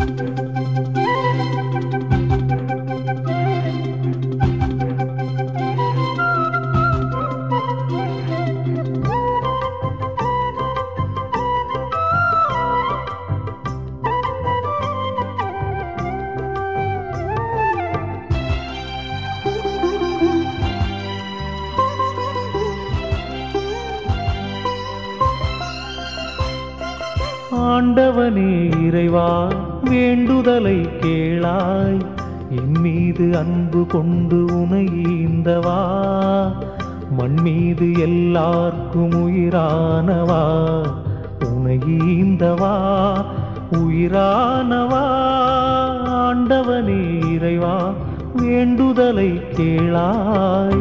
ஆண்டவனே இறைவா வேண்டுதலை கேளாய் என் மீது அன்பு கொண்டு உனை ஈந்தவா மண் மீது எல்லார்க்கும் உயிரானவா உனை ஈந்தவா உயிரானவா ஆண்டவனே இறைவா வேண்டுதலை கேளாய்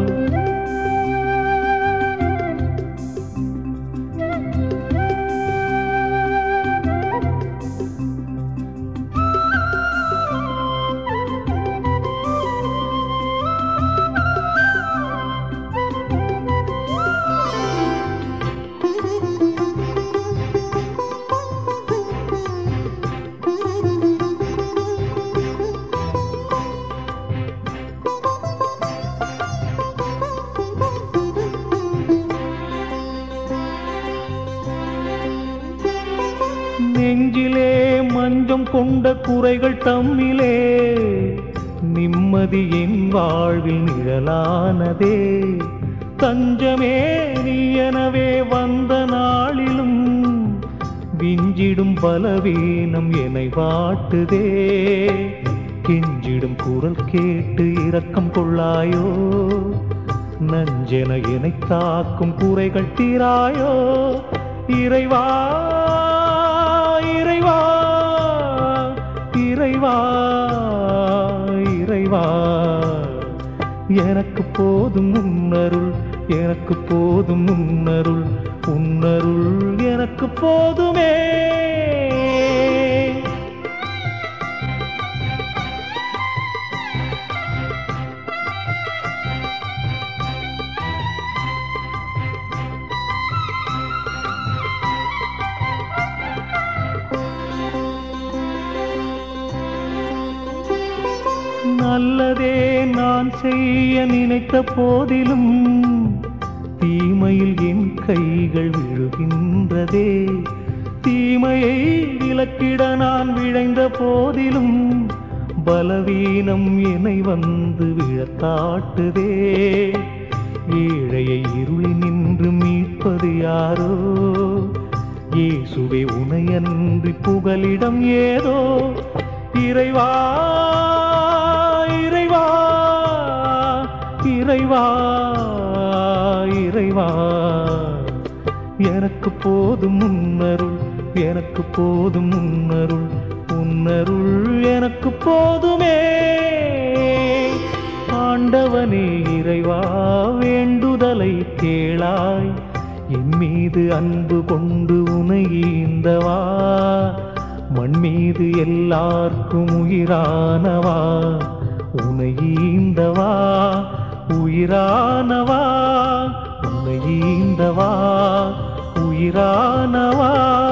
நெஞ்சிலே மஞ்சம் கொண்ட குறைகள் தம்மிலே நிம்மதி என் வாழ்வில் நிழலானதே தஞ்சமே நீ எனவே வந்த நாளிலும் விஞ்சிடும் பலவீனம் என்னை வாட்டுதே கெஞ்சிடும் குரல் கேட்டு இரக்கம் கொள்ளாயோ நஞ்சென என்னை தாக்கும் குறைகள் தீராயோ இறைவா இறைவா இறைவா இறைவா எனக்கு போதும் உன்னருள் எனக்கு போதும் உன்னருள் உன்னருள் எனக்கு போதுமே நல்லதே நான் செய்ய நினைத்த போதிலும் தீமையில் என் கைகள் விழுகின்றதே தீமையை விலக்கிட நான் விழைந்த போதிலும் பலவீனம் என்னை வந்து விழத்தாட்டுதே ஏழையை இருளி நின்று மீட்பது யாரோ இயேசுவே உனையன்றி புகலிடம் ஏதோ இறைவா இறைவா இறைவா இறைவா எனக்கு போதும் முன்னருள் எனக்கு போதும் முன்னருள் உன்னருள் எனக்கு போதுமே ஆண்டவனே இறைவா வேண்டுதலை கேளாய் என் மீது அன்பு கொண்டு உனை ஈந்தவா மண் மீது எல்லார்க்கும் உயிரானவா உனை ஈந்தவா உயிரானவா உனை ஈந்தவா உயிரானவா